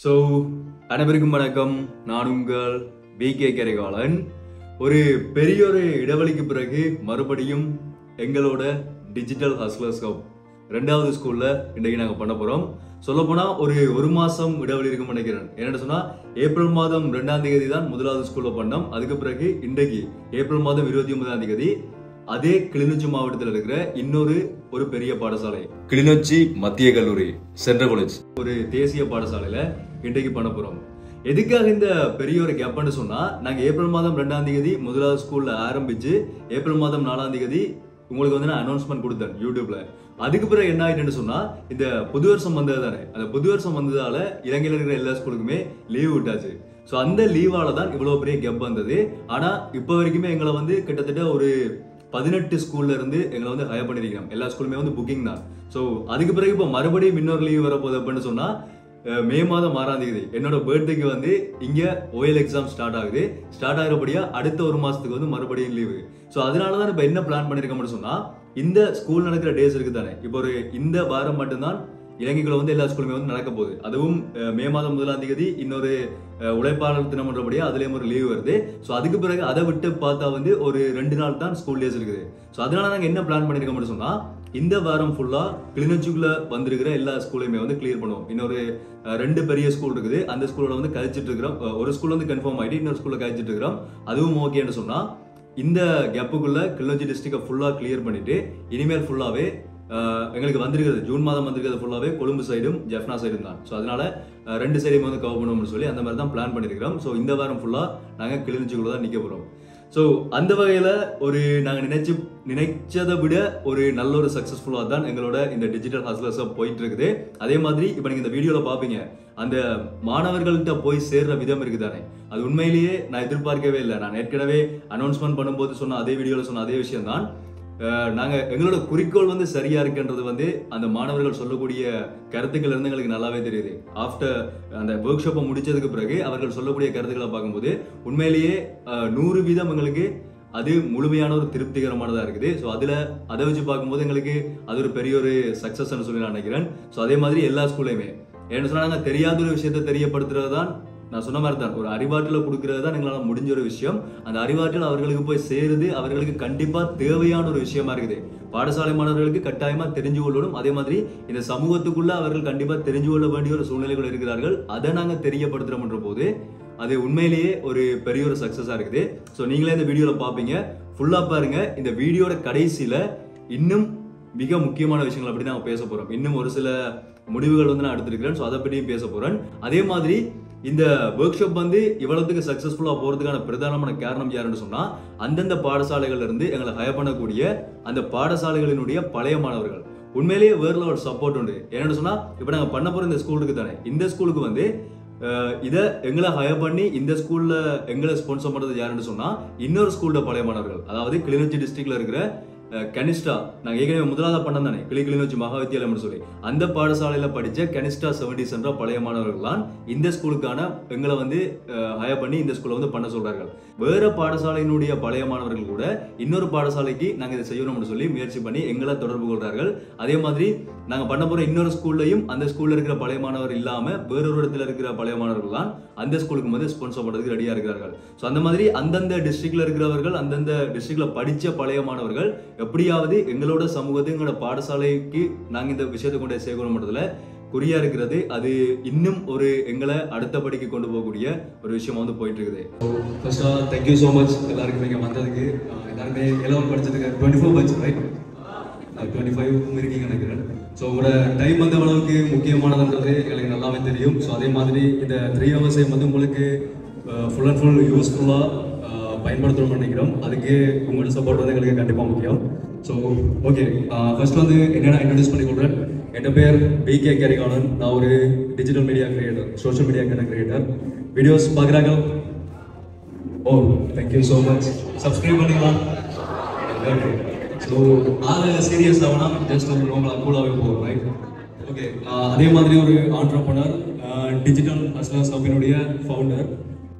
so அனைவருக்கும் வணக்கம் நான் உங்கள் வி கே கரிகாலன் ஒரு பெரிய ஒரு இடைவெளிக்கு பிறகு மறுபடியும் எங்களோட டிஜிட்டல் ஹஸ்லர்ஸ் கப் ரெண்டாவது ஸ்கூல்ல இன்றைக்கு நாங்கள் பண்ண போறோம் சொல்லப்போனா ஒரு ஒரு மாசம் இடைவெளி இருக்கும் நினைக்கிறேன் என்னன்னு சொன்னா ஏப்ரல் மாதம் ரெண்டாம் தேதி தான் முதலாவது ஸ்கூல்ல பண்ணோம் அதுக்கு பிறகு இன்றைக்கு ஏப்ரல் மாதம் இருபத்தி ஒன்பதாம் தேதி அதே கிளிநொச்சி மாவட்டத்தில் இருக்கிற இன்னொரு ஒரு பெரிய பாடசாலை கிளிநொச்சி மத்திய கல்லூரி சென்ட்ரல் காலேஜ் ஒரு தேசிய பாடசாலையில இன்றைக்கு பண்ண போறோம் எதுக்காக இந்த பெரிய ஒரு கேப்னு சொன்னா நாங்க ஏப்ரல் மாதம் ரெண்டாம் தேதி முதலாவது ஸ்கூல்ல ஆரம்பிச்சு ஏப்ரல் மாதம் நாலாம் தேதி உங்களுக்கு வந்து நான் அனௌன்ஸ்மெண்ட் கொடுத்தேன் யூடியூப்ல அதுக்கு பிறகு என்ன ஆயிட்டுன்னு சொன்னா இந்த புது வருஷம் வந்தது தானே அந்த புது வருஷம் வந்ததால இலங்கையில இருக்கிற எல்லா ஸ்கூலுக்குமே லீவ் விட்டாச்சு ஸோ அந்த லீவால தான் இவ்வளவு பெரிய கேப் வந்தது ஆனா இப்போ வரைக்குமே எங்களை வந்து கிட்டத்தட்ட ஒரு பதினெட்டு ஸ்கூல்ல இருந்து எங்களை வந்து ஹயர் பண்ணிருக்கிறோம் எல்லா ஸ்கூலுமே வந்து புக்கிங் தான் ஸோ அதுக்கு பிறகு இப்போ மறுபடியும் இன்னொரு லீவ் வரப்போகுது அப்படின்னு சொன்னா அஹ், மே மாதம் ஆறாம் தேதி என்னோட பர்த்டேக்கு வந்து இங்க ஓஎல் எக்ஸாம் ஸ்டார்ட் ஆகுது ஸ்டார்ட் ஆகிறபடியா அடுத்த ஒரு மாசத்துக்கு வந்து மறுபடியும் லீவு ஸோ அதனால தான் இப்போ என்ன பிளான் பண்ணிருக்கோம்னு சொன்னா இந்த ஸ்கூல் நடக்கிற டேஸ் இருக்கு தானே இப்போ ஒரு இந்த வாரம் மட்டும்தான் இலங்கைக்குள்ள வந்து எல்லா ஸ்கூலுமே வந்து நடக்க போகுது அதுவும் அஹ், மே மாதம் முதலாம் தேதி இன்னொரு அஹ், உழைப்பாளர் தினம்ன்றபடியா அதுலயும் ஒரு லீவ் வருது ஸோ அதுக்கு பிறகு அதை விட்டு பார்த்தா வந்து ஒரு ரெண்டு நாள் தான் ஸ்கூல் டேஸ் இருக்குது ஸோ அதனால நாங்கள் என்ன பிளான் பண்ணிருக்கோம்னு சொன்னா இந்த வாரம் ஃபுல்லா கிளிநொச்சிக்குள்ள வந்திருக்கிற எல்லா ஸ்கூலையுமே வந்து கிளியர் பண்ணுவோம் இன்னொரு அஹ், ரெண்டு பெரிய ஸ்கூல் இருக்குது அந்த ஸ்கூலோட வந்து கழிச்சிட்டு இருக்கிறோம் அஹ், ஒரு ஸ்கூல் வந்து கன்ஃபார்ம் ஆயிட்டு இன்னொரு ஸ்கூல்ல கழிச்சிட்டு இருக்கிறோம் அதுவும் ஓகேன்னு சொன்னா இந்த கேப்புக்குள்ள கிளிநொச்சி டிஸ்ட்ரிக்டை ஃபுல்லா கிளியர் பண்ணிட்டு இனிமேல் ஃபுல்லாவே ஆஹ் எங்களுக்கு வந்திருக்கிறது ஜூன் மாதம் வந்திருக்கிறது ஃபுல்லாவே கொழும்பு சைடும் ஜெஃப்னா சைடும் தான் ஸோ அதனால ஆஹ் ரெண்டு சைடும் வந்து கவர் பண்ணுவோம்னு சொல்லி அந்த மாதிரி தான் பிளான் பண்ணியிருக்கிறோம் ஸோ இந்த வாரம் ஃபுல்லாக நாங்கள் கிளிநொச்சிக்குள்ள தான் நிற்க போகிறோம் ஸோ அந்த வகையில் ஒரு நாங்கள் நினைச்சு நினைச்சதை விட ஒரு நல்ல ஒரு சக்ஸஸ்ஃபுல்லாக தான் எங்களோட இந்த டிஜிட்டல் ஹஸ்லர்ஸாக போயிட்டு இருக்குது அதே மாதிரி இப்போ நீங்கள் இந்த வீடியோவில் பார்ப்பீங்க அந்த மாணவர்கள்ட்ட போய் சேர்ற விதம் இருக்குதானே அது உண்மையிலேயே நான் எதிர்பார்க்கவே இல்லை நான் ஏற்கனவே அனௌன்ஸ்மெண்ட் பண்ணும்போது சொன்ன அதே வீடியோவில் சொன்ன அதே விஷயம் தான் அஹ் நாங்க எங்களோட குறிக்கோள் வந்து சரியா இருக்குன்றது வந்து அந்த மாணவர்கள் சொல்லக்கூடிய கருத்துக்கள் இருந்து எங்களுக்கு நல்லாவே தெரியுது ஆஃப்டர் அந்த ஒர்க் ஷாப்பை முடிச்சதுக்கு பிறகு அவர்கள் சொல்லக்கூடிய கருத்துக்களை பார்க்கும்போது உண்மையிலேயே அஹ், நூறு வீதம் எங்களுக்கு அது முழுமையான ஒரு திருப்திகரமானதா இருக்குது ஸோ அதுல அதை வச்சு பார்க்கும்போது எங்களுக்கு அது ஒரு பெரிய ஒரு சக்சஸ்ன்னு சொல்லி நான் நினைக்கிறேன் ஸோ அதே மாதிரி எல்லா ஸ்கூல்லையுமே ஏன்னு சொன்னா நாங்க தெரியாத ஒரு விஷயத்தை தெரியப்படுத்துறது தான் நான் சொன்ன மாதிரி தான் ஒரு அறிவாற்றல கொடுக்கறது தான் எங்களால் முடிஞ்ச ஒரு விஷயம் அந்த அறிவாற்றல் அவர்களுக்கு போய் சேருது அவர்களுக்கு கண்டிப்பா தேவையான ஒரு விஷயமா இருக்குது பாடசாலை மாணவர்களுக்கு கட்டாயமா தெரிஞ்சு கொள்ளணும் அதே மாதிரி இந்த சமூகத்துக்குள்ள அவர்கள் கண்டிப்பா தெரிஞ்சு கொள்ள வேண்டிய ஒரு சூழ்நிலைகள் இருக்கிறார்கள் அதை நாங்க தெரியப்படுத்துறோம்ன்ற போது அது உண்மையிலேயே ஒரு பெரிய ஒரு சக்சஸா இருக்குது ஸோ நீங்களே இந்த வீடியோல பார்ப்பீங்க ஃபுல்லா பாருங்க இந்த வீடியோட கடைசியில இன்னும் மிக முக்கியமான விஷயங்கள் அப்படி நான் பேச போறோம் இன்னும் ஒரு சில முடிவுகள் வந்து நான் எடுத்திருக்கிறேன் ஸோ அதை பற்றியும் பேச போறேன் அதே மாதிரி இந்த ஒர்க் ஷாப் வந்து இவ்வளவுக்கு சக்சஸ்ஃபுல்லா போறதுக்கான பிரதானமான காரணம் யாருன்னு சொன்னா அந்தந்த பாடசாலைகள்ல இருந்து எங்களை ஹயர் பண்ணக்கூடிய அந்த பாடசாலைகளினுடைய பழைய மாணவர்கள் உண்மையிலேயே வேற ஒரு சப்போர்ட் உண்டு என்னன்னு சொன்னா இப்போ நாங்க பண்ண போற இந்த ஸ்கூலுக்கு தானே இந்த ஸ்கூலுக்கு வந்து அஹ், இதை எங்களை ஹயர் பண்ணி இந்த ஸ்கூல்ல எங்களை ஸ்பான்சர் பண்றது யாருன்னு சொன்னா இன்னொரு ஸ்கூல்ல பழைய மாணவர்கள் அதாவது கிளிநொச்சி டிஸ்ட்ரிக்ட்ல இருக்கிற அஹ், கனிஷ்டா நாங்க ஏற்கனவே முதலாவது பண்ணோம் தானே கிளி கிளிநொச்சி மகா வித்தியாலயம்னு சொல்லி அந்த பாடசாலையில படிச்ச கனிஷ்டா செவன்டி என்ற பழைய மாணவர்கள் தான் இந்த ஸ்கூலுக்கான எங்களை வந்து ஹயர் பண்ணி இந்த ஸ்கூல்ல வந்து பண்ண சொல்றார்கள் வேற பாடசாலையினுடைய பழைய மாணவர்கள் கூட இன்னொரு பாடசாலைக்கு நாங்க இதை செய்யணும்னு சொல்லி முயற்சி பண்ணி எங்களை தொடர்பு கொள்றார்கள் அதே மாதிரி நாங்க பண்ண போற இன்னொரு ஸ்கூல்லையும் அந்த ஸ்கூல்ல இருக்கிற பழைய மாணவர் இல்லாம வேறொரு இடத்துல இருக்கிற பழைய மாணவர்கள் தான் அந்த ஸ்கூலுக்கு வந்து ஸ்பான்சர் பண்றதுக்கு ரெடியா இருக்கிறார்கள் ஸோ அந்த மாதிரி அந்தந்த டிஸ்ட்ரிக்ட்ல இருக்கிறவர்கள் அந்தந்த டிஸ்ட்ரிக்ட்ல படிச்ச பழைய மாணவர்கள் எப்படியாவது எங்களோட சமூகத்தை எங்களோட பாடசாலைக்கு நாங்க இந்த விஷயத்தை கொண்டு போய் சேர்க்கணும்ன்றதுல குறியா இருக்கிறது அது இன்னும் ஒரு எங்களை அடுத்த படிக்கு கொண்டு போகக்கூடிய ஒரு விஷயமா வந்து போயிட்டு இருக்குது ஃபர்ஸ்டா தேங்க்யூ ஸோ மச் எல்லாருக்கும் இங்கே வந்ததுக்கு அஹ் எல்லாருமே எலவன் படிச்சதுக்கு twenty four batch right twenty five இருக்கீங்க நினைக்கிறேன் ஸோ உங்களோட டைம் வந்து அளவுக்கு முக்கியமானதுன்றது எங்களுக்கு நல்லாவே தெரியும் ஸோ அதே மாதிரி இந்த த்ரீ ஹவர்ஸையும் வந்து உங்களுக்கு ஃபுல் அண்ட் ஃபுல் யூஸ்ஃபுல்லாக பயன்படுத்தணும்னு நினைக்கிறோம் அதுக்கு உங்களோட சப்போர்ட் வந்து எங்களுக்கு கண்டிப்பாக முக்கியம் ஸோ ஓகே ஃபர்ஸ்ட் வந்து என்னென்ன இன்ட்ரடியூஸ் பண்ணி கொடுறேன் என் பேர் பி கே கரிகாலன் நான் ஒரு digital media creator social media creator videos பார்க்குறாங்க oh thank you so much subscribe பண்ணிக்கலாம் ஸோ ஆக சீரியஸ் ஆகுனா ஜஸ்ட் ஒரு நம்மளை கூலாகவே போகும் ரைட் ஓகே அதே மாதிரி ஒரு ஆண்டர்பனர் டிஜிட்டல் அஸ்லாஸ் ஹப்பினுடைய ஃபவுண்டர்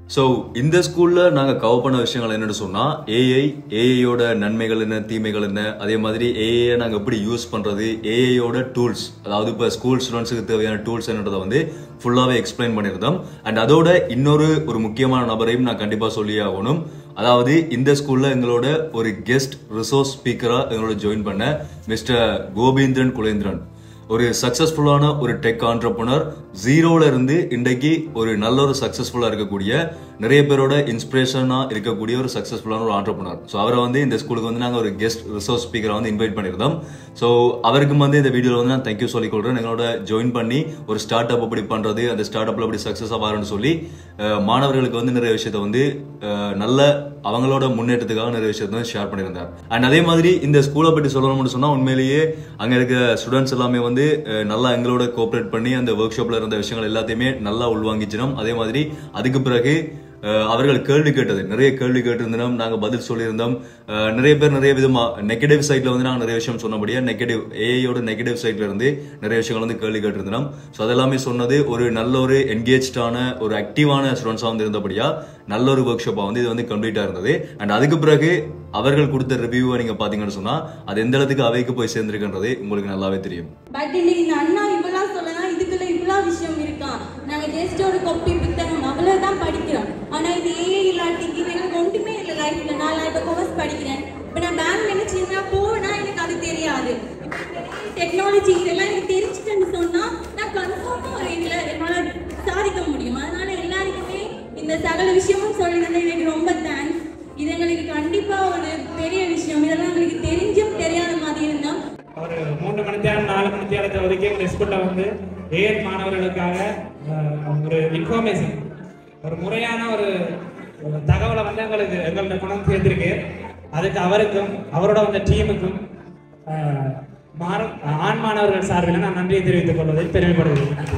ஸோ இந்த ஸ்கூல்ல நாங்க கவர் பண்ண விஷயங்கள் என்னன்னு சொன்னா ஏஐ ஏஐயோட நன்மைகள் என்ன தீமைகள் என்ன அதே மாதிரி ஏஐ நாங்க எப்படி யூஸ் பண்றது ஏஐயோட டூல்ஸ் அதாவது இப்போ ஸ்கூல் ஸ்டூடெண்ட்ஸுக்கு தேவையான டூல்ஸ் என்னன்றதை வந்து ஃபுல்லாவே எக்ஸ்பிளைன் பண்ணியிருந்தோம் அண்ட் அதோட இன்னொரு ஒரு முக்கியமான நபரையும் நான் கண்டிப்பா சொல்லி ஆகணும் அதாவது இந்த ஸ்கூல்ல எங்களோட ஒரு கெஸ்ட் ரிசோர்ஸ் ஸ்பீக்கரா எங்களோட ஜாயின் பண்ண மிஸ்டர் கோபீந்திரன் குலேந்திரன் ஒரு சக்சஸ்ஃபுல்லான ஒரு டெக் ஆண்டர்பனர் ஜீரோல இருந்து இன்றைக்கு ஒரு நல்ல ஒரு சக்சஸ்ஃபுல்லா இருக்கக்கூடிய நிறைய பேரோட இன்ஸ்பிரேஷனா இருக்கக்கூடிய ஒரு சக்சஸ்ஃபுல்லான ஒரு ஆண்டர்பனர் ஸோ அவரை வந்து இந்த ஸ்கூலுக்கு வந்து நாங்கள் ஒரு கெஸ்ட் ரிசோர்ஸ் ஸ்பீக்கரை வந்து இன்வைட் பண்ணியிருந்தோம் ஸோ அவருக்கு வந்து இந்த வீடியோவில் வந்து நான் தேங்க்யூ சொல்லிக் கொள்றேன் எங்களோட ஜாயின் பண்ணி ஒரு ஸ்டார்ட் அப் எப்படி பண்றது அந்த ஸ்டார்ட் அப்ல எப்படி சக்சஸ் ஆவாருன்னு சொல்லி அஹ், மாணவர்களுக்கு வந்து நிறைய விஷயத்த வந்து அஹ், நல்ல அவங்களோட முன்னேற்றத்துக்காக நிறைய விஷயத்த வந்து ஷேர் பண்ணியிருந்தார் அண்ட் அதே மாதிரி இந்த ஸ்கூலை பற்றி சொல்லணும்னு சொன்னா உண்மையிலேயே அங்க இருக்க ஸ்டூடெண்ட்ஸ் எல்லாமே வந்து அஹ், நல்லா எங்களோட கோஆப்ரேட் பண்ணி அந்த ஒர்க் ஷாப்ல இருந்த விஷயங்கள் எல்லாத்தையுமே நல்லா உள்வாங்கிச்சினோம் அதே மாதிரி அதுக்கு பிறகு அஹ், அவர்கள் கேள்வி கேட்டது நிறைய கேள்வி கேட்டிருந்தோம் நாங்க பதில் சொல்லியிருந்தோம் அஹ், நிறைய பேர் நிறைய விதமா நெகட்டிவ் சைட்ல வந்து நாங்க நிறைய விஷயம் சொன்னபடியா நெகட்டிவ் ஏஐயோட நெகட்டிவ் சைட்ல இருந்து நிறைய விஷயங்கள் வந்து கேள்வி கேட்டிருந்தோம் ஸோ அதெல்லாமே சொன்னது ஒரு நல்ல ஒரு என்கேஜ்டான ஒரு ஆக்டிவான ஸ்டூடெண்ட்ஸா வந்து இருந்தபடியா நல்ல ஒரு ஒர்க் ஷாப்பா வந்து இது வந்து கம்ப்ளீட்டா இருந்தது அண்ட் அதுக்கு பிறகு அவர்கள் கொடுத்த ரிவ்யூவை நீங்க பாத்தீங்கன்னு சொன்னா அது எந்த இடத்துக்கு அவைக்கு போய் சேர்ந்திருக்குன்றது உங்களுக்கு நல்லாவே தெரியும் பட் இன்னைக்கு இந்த அண்ணா இவ்வளோ சொல்லலாம் இதுக்குள்ள இவ்வளோ விஷயம் இருக்கான் நாங்க ஜஸ்ட் ஒரு கொப்பி புத்தகம் அவ்வளவுதான் படிக்கிறோம் ஆனா இது ஏஐ இல்லாட்டி இது எனக்கு ஒன்றுமே இல்லை லைஃப்ல நான் இப்போ கோர்ஸ் படிக்கிறேன் இப்போ நான் பேங்க் நினைச்சிருந்தா போனா எனக்கு அது தெரியாது டெக்னாலஜி இதெல்லாம் எனக்கு தெரிஞ்சுட்டேன்னு சொன்னா நான் கன்ஃபார்மா ஒரு இதுல என்னால சாதிக்க முடியும் அதனால எல்லாருக்குமே இந்த சகல விஷயமும் சொல்லியிருந்தது எனக்கு ரொம்ப தேங்க்ஸ் இது எங்களுக்கு கண்டிப்பா ஒரு பெரிய விஷயம் இதெல்லாம் எங்களுக்கு தெரிஞ்சும் தெரியாத மாதிரி இருந்தோம் ஒரு மூன்று மணி நேரம் நாலு மணி நேரத்தை ஒதுக்கி எங்கள் ஸ்கூலில் வந்து ஏஎட் மாணவர்களுக்காக அஹ், ஒரு இன்ஃபர்மேஷன் ஒரு முறையான ஒரு ஒரு தகவலை வந்து எங்களுக்கு எங்கள்கிட்ட கொண்டு வந்து சேர்த்திருக்கு அதுக்கு அவருக்கும் அவரோட வந்த டீமுக்கும் அஹ், மாணவ ஆண் மாணவர்கள் சார்பில் நான் நன்றியை தெரிவித்துக் கொள்வதில் பெருமைப்படுகிறேன் நன்றி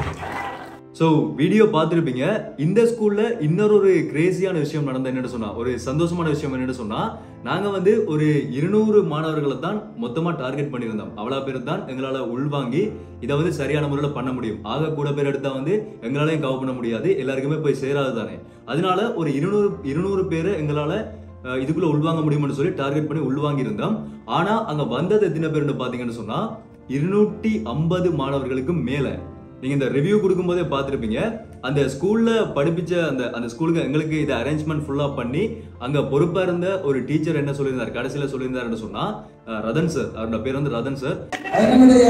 ஸோ வீடியோ பார்த்துருப்பீங்க இந்த ஸ்கூல்ல இன்னொரு ஒரு கிரேசியான விஷயம் நடந்த என்னன்னு சொன்னா ஒரு சந்தோஷமான விஷயம் என்னன்னு சொன்னா நாங்க வந்து ஒரு இருநூறு மாணவர்களை தான் மொத்தமா டார்கெட் பண்ணியிருந்தோம் அவ்வளவு பேர் தான் எங்களால உள்வாங்கி இதை வந்து சரியான முறையில் பண்ண முடியும் ஆக கூட பேர் எடுத்தா வந்து எங்களாலையும் கவர் பண்ண முடியாது எல்லாருக்குமே போய் சேராது தானே அதனால ஒரு இருநூறு இருநூறு பேரை எங்களால அஹ், இதுக்குள்ள உள்வாங்க முடியும்னு சொல்லி டார்கெட் பண்ணி உள்வாங்கி இருந்தோம் ஆனா அங்க வந்தது எத்தனை பேர்னு பாத்தீங்கன்னு சொன்னா இருநூற்றி ஐம்பது மாணவர்களுக்கு மேல நீங்க இந்த ரிவ்யூ கொடுக்கும்போதே பார்த்திருப்பீங்க அந்த ஸ்கூல்ல படிப்பிச்ச அந்த அந்த ஸ்கூலுக்கு எங்களுக்கு இதை அரேஞ்ச்மெண்ட் ஃபுல்லா பண்ணி அங்க பொறுப்பா இருந்த ஒரு டீச்சர் என்ன சொல்லியிருந்தார் கடைசியில சொல்லியிருந்தாருன்னு சொன்னா அஹ், ரதன் சார் அவரோட பேர் வந்து ரதன் சார் அதனுடைய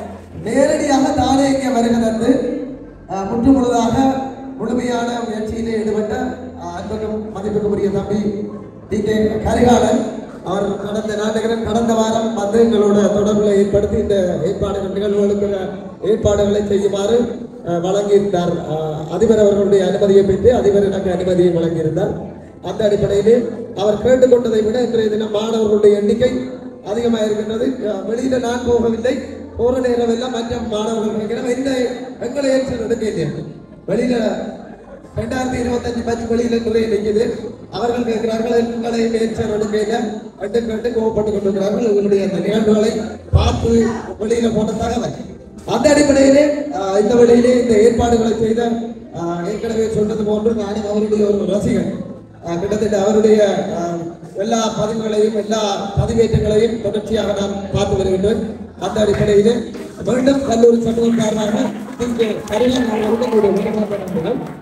நேரடியாக தானே இங்கே வருகிறது அஹ், முற்று முழுதாக முழுமையான முயற்சியிலே ஈடுபட்ட அஹ், அன்புக்கும் மதிப்புக்குரிய தம்பி டி கே கரிகாலன் அவர் கடந்த நாட்டுகிறன் கடந்த வாரம் வந்து எங்களோட தொடர்புகளை ஏற்படுத்தி இந்த ஏற்பாடுகள் நிகழ்வுகளுக்கு ஏற்பாடுகளை செய்யுமாறு அஹ், வழங்கியிருந்தார் அஹ், அதிபர் அவர்களுடைய அனுமதியை பெற்று அதிபர் எனக்கு அனுமதியை வழங்கியிருந்தார் அந்த அடிப்படையிலே அவர் கேட்டுக்கொண்டதை விட இன்றைய தினம் மாணவர்களுடைய எண்ணிக்கை அதிகமாக இருக்கின்றது அஹ் வெளியில நான் போகவில்லை போற நேரம் எல்லாம் மற்ற மாணவர்கள் நினைக்கிறேன் இந்த எங்களை ஏற்று எடுக்க இல்லையா வெளியில ரெண்டாயிரத்தி இருபத்தஞ்சு பட்ஜ் வெளியில நிறைய நிற்குது அவர்கள் கேட்கிறார்கள் எங்களை ஏற்று எடுக்கையில எட்டு கேட்டு கோவப்பட்டு கொண்டிருக்கிறார்கள் உங்களுடைய அந்த நிகழ்வுகளை பார்த்து வெளியில போன தகவல் அந்த அடிப்படையிலே அஹ், இந்த வழியிலே இந்த ஏற்பாடுகளை செய்த அஹ், ஏற்கனவே சொன்னது போன்று நானும் அவருடைய ஒரு ரசிகன் அஹ் கிட்டத்தட்ட அவருடைய அஹ், எல்லா பதிவுகளையும் எல்லா பதிவேற்றங்களையும் தொடர்ச்சியாக நாம் பார்த்து வருகின்றோம் அந்த அடிப்படையில் மீண்டும் கல்லூரி சமூகம் சார்பாக இங்கு கரிசன் அவர்களுக்கு ஒரு விளம்பரம்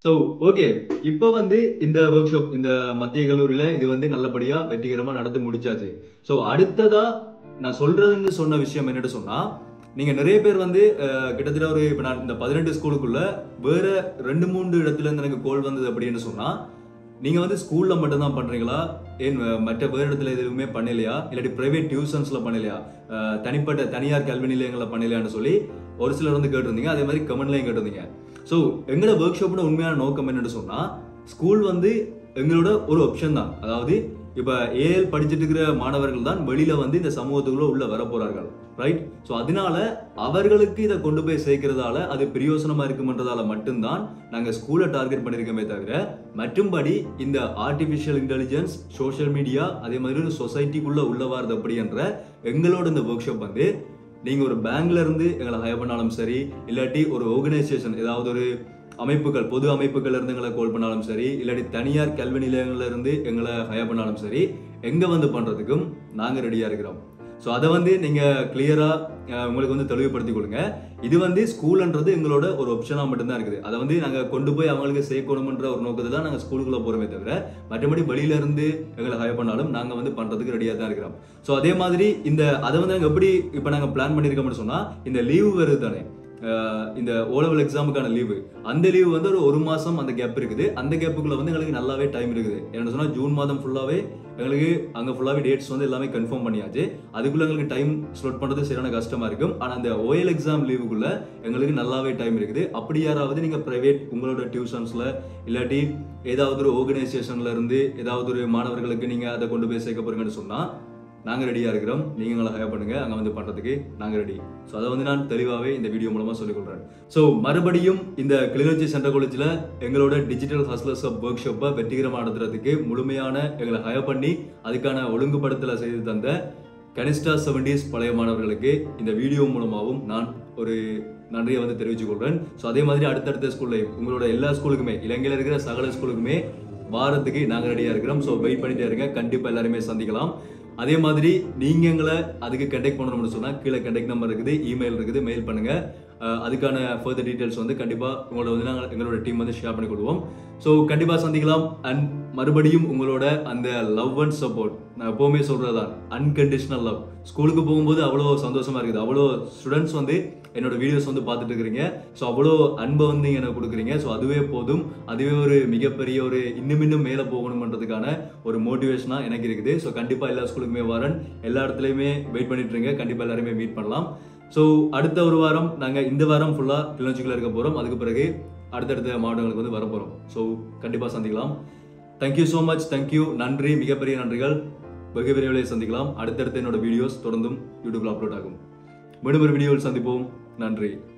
ஸோ ஓகே இப்போ வந்து இந்த ஒர்க் ஷாப் இந்த மத்திய கல்லூரியில இது வந்து நல்லபடியா வெற்றிகரமா நடந்து முடிச்சாச்சு ஸோ அடுத்ததா நான் சொல்றதுன்னு சொன்ன விஷயம் என்னட்டு சொன்னா நீங்க நிறைய பேர் வந்து அஹ், கிட்டத்தட்ட ஒரு இப்போ நான் இந்த பதினெட்டு ஸ்கூலுக்குள்ள வேற ரெண்டு மூன்று இடத்துல இருந்து எனக்கு கோல் வந்தது அப்படின்னு சொன்னா நீங்க வந்து ஸ்கூல்ல மட்டும் தான் பண்றீங்களா ஏன் அஹ், மற்ற வேறு இடத்துல எதுவுமே பண்ணலையா இல்லாட்டி பிரைவேட் டியூஷன்ஸ்ல பண்ணலையா அஹ், தனிப்பட்ட தனியார் கல்வி நிலையங்களில் பண்ணலையான்னு சொல்லி ஒரு சிலர் வந்து கேட்டிருந்தீங்க அதே மாதிரி கமெண்ட்லையும் கேட்டிருந்தீங்க ஸோ எங்களோட ஒர்க் ஷாப்போட உண்மையான நோக்கம் என்னன்னு சொன்னா ஸ்கூல் வந்து எங்களோட ஒரு ஆப்ஷன் தான் அதாவது இப்போ ஏஎல் படிச்சுட்டு இருக்கிற மாணவர்கள் தான் வெளியில வந்து இந்த சமூகத்துக்குள்ள உள்ள வர போறார்கள் ரைட் ஸோ அதனால அவர்களுக்கு இதை கொண்டு போய் சேர்க்கறதால அது பிரயோசனமா இருக்குமன்றதால மட்டும்தான் நாங்க ஸ்கூலை டார்கெட் பண்ணிருக்கோமே தவிர மற்றும்படி இந்த ஆர்டிஃபிஷியல் இன்டெலிஜென்ஸ் சோஷியல் மீடியா அதே மாதிரி ஒரு சொசைட்டிக்குள்ள உள்ள வாரது அப்படின்ற எங்களோட இந்த ஒர்க் ஷாப் வந்து நீங்க ஒரு பேங்க்ல இருந்து எங்களை ஹயர் பண்ணாலும் சரி இல்லாட்டி ஒரு ஆர்கனைசேஷன் ஏதாவது ஒரு அமைப்புகள் பொது அமைப்புகள்ல இருந்து எங்களை கால் பண்ணாலும் சரி இல்லாட்டி தனியார் கல்வி நிலையங்கள்ல இருந்து எங்களை ஹயர் பண்ணாலும் சரி எங்க வந்து பண்றதுக்கும் நாங்க ரெடியா இருக்கிறோம் ஸோ அதை வந்து நீங்க கிளியரா உங்களுக்கு வந்து தெளிவுபடுத்திக் கொடுங்க இது வந்து ஸ்கூல்ன்றது எங்களோட ஒரு ஆப்ஷனா மட்டும்தான் இருக்குது அதை வந்து நாங்க கொண்டு போய் அவங்களுக்கு சேர்க்கணும்ன்ற ஒரு நோக்கத்துல தான் நாங்க ஸ்கூலுக்குள்ள போறோமே தவிர மற்றபடி வெளியில இருந்து எங்களை ஹயர் பண்ணாலும் நாங்க வந்து பண்றதுக்கு ரெடியா தான் இருக்கிறோம் ஸோ அதே மாதிரி இந்த அதை வந்து நாங்க எப்படி இப்போ நாங்க பிளான் பண்ணியிருக்கோம்னு சொன்னா இந்த லீவு வருது தானே அஹ் இந்த ஓலவல் எக்ஸாமுக்கான லீவு அந்த லீவு வந்து ஒரு ஒரு மாசம் அந்த கேப் இருக்குது அந்த கேப்புக்குள்ள வந்து எங்களுக்கு நல்லாவே டைம் இருக்குது என்ன சொன்னா ஜூன் மாதம் ஃபுல்லாவே எங்களுக்கு அங்க ஃபுல்லாவே டேட்ஸ் வந்து எல்லாமே கன்ஃபார்ம் பண்ணியாச்சு அதுக்குள்ள எங்களுக்கு டைம் ஸ்லோட் பண்றது சரியான கஷ்டமா இருக்கும் ஆனா அந்த ஓஎல் எக்ஸாம் லீவுக்குள்ள எங்களுக்கு நல்லாவே டைம் இருக்குது அப்படி யாராவது நீங்க பிரைவேட் உங்களோட டியூஷன்ஸ்ல இல்லாட்டி ஏதாவது ஒரு ஆர்கனைசேஷன்ல இருந்து ஏதாவது ஒரு மாணவர்களுக்கு நீங்க அதை கொண்டு போய் சேர்க்க போறீங்கன்னு சொன்னா நாங்க ரெடியா இருக்கிறோம் நீங்க எங்களை ஹயர் பண்ணுங்க அங்க வந்து பண்றதுக்கு நாங்க ரெடி ஸோ அதை வந்து நான் தெளிவாகவே இந்த வீடியோ மூலமா சொல்லிக் கொடுறேன் ஸோ மறுபடியும் இந்த கிளிநொச்சி சென்ட்ரல் காலேஜ்ல எங்களோட டிஜிட்டல் ஹஸ்லர்ஸ் ஒர்க் ஷாப்பை வெற்றிகரமாக நடத்துறதுக்கு முழுமையான எங்களை ஹயர் பண்ணி அதுக்கான ஒழுங்குபடுத்தலை செய்து தந்த கனிஷ்டா செவன்டிஸ் பழைய மாணவர்களுக்கு இந்த வீடியோ மூலமாகவும் நான் ஒரு நன்றியை வந்து தெரிவித்துக் கொள்றேன் ஸோ அதே மாதிரி அடுத்தடுத்த ஸ்கூல்லையும் உங்களோட எல்லா ஸ்கூலுக்குமே இலங்கையில் இருக்கிற சகல ஸ்கூலுக்குமே வாரத்துக்கு நாங்க ரெடியா இருக்கிறோம் ஸோ வெயிட் பண்ணிட்டே இருங்க கண்டிப்பா எல்லாருமே சந்திக்கலாம் அதே மாதிரி நீங்க எங்களை அதுக்கு கண்டெக்ட் பண்ணணும்னு சொன்னா கீழே கண்டெக்ட் நம்பர் இருக்குது இமெயில் இருக்குது மெயில் பண்ணுங்க அஹ் அதுக்கான ஃபர்தர் டீடைல்ஸ் வந்து கண்டிப்பா உங்களோட வந்து நாங்கள் எங்களோட டீம் வந்து ஷேர் பண்ணி கொடுவோம் ஸோ கண்டிப்பா சந்திக்கலாம் அண்ட் மறுபடியும் உங்களோட அந்த லவ் அண்ட் சப்போர்ட் நான் எப்பவுமே சொல்றதுதான் அன்கண்டிஷனல் லவ் ஸ்கூலுக்கு போகும்போது அவ்வளோ சந்தோஷமா இருக்குது அவ்வளோ ஸ்டூடெண்ட்ஸ் வந்து என்னோட வீடியோஸ் வந்து பார்த்துட்டு இருக்கிறீங்க ஸோ அவ்வளோ அன்பை வந்து எனக்கு கொடுக்குறீங்க ஸோ அதுவே போதும் அதுவே ஒரு மிகப்பெரிய ஒரு இன்னும் இன்னும் மேலே போகணுன்றதுக்கான ஒரு மோட்டிவேஷனாக எனக்கு இருக்குது ஸோ கண்டிப்பாக எல்லா ஸ்கூலுக்குமே வரேன் எல்லா இடத்துலையுமே வெயிட் பண்ணிட்டு இருங்க கண்டிப்பாக எல்லாருமே மீட் பண்ணலாம் ஸோ அடுத்த ஒரு வாரம் நாங்கள் இந்த வாரம் ஃபுல்லாக கிளிநொச்சிக்குள்ள இருக்க போகிறோம் அதுக்கு பிறகு அடுத்தடுத்த மாவட்டங்களுக்கு வந்து வர போகிறோம் ஸோ கண்டிப்பாக சந்திக்கலாம் தேங்க்யூ ஸோ மச் தேங்க்யூ நன்றி மிகப்பெரிய நன்றிகள் வெகு விரைவில் சந்திக்கலாம் அடுத்தடுத்த என்னோட வீடியோஸ் தொடர்ந்தும் யூடியூப்ல அப்லோட் ஆகும் மீண்டும் ஒரு வீடியோவில் சந்திப்போம் நன்றி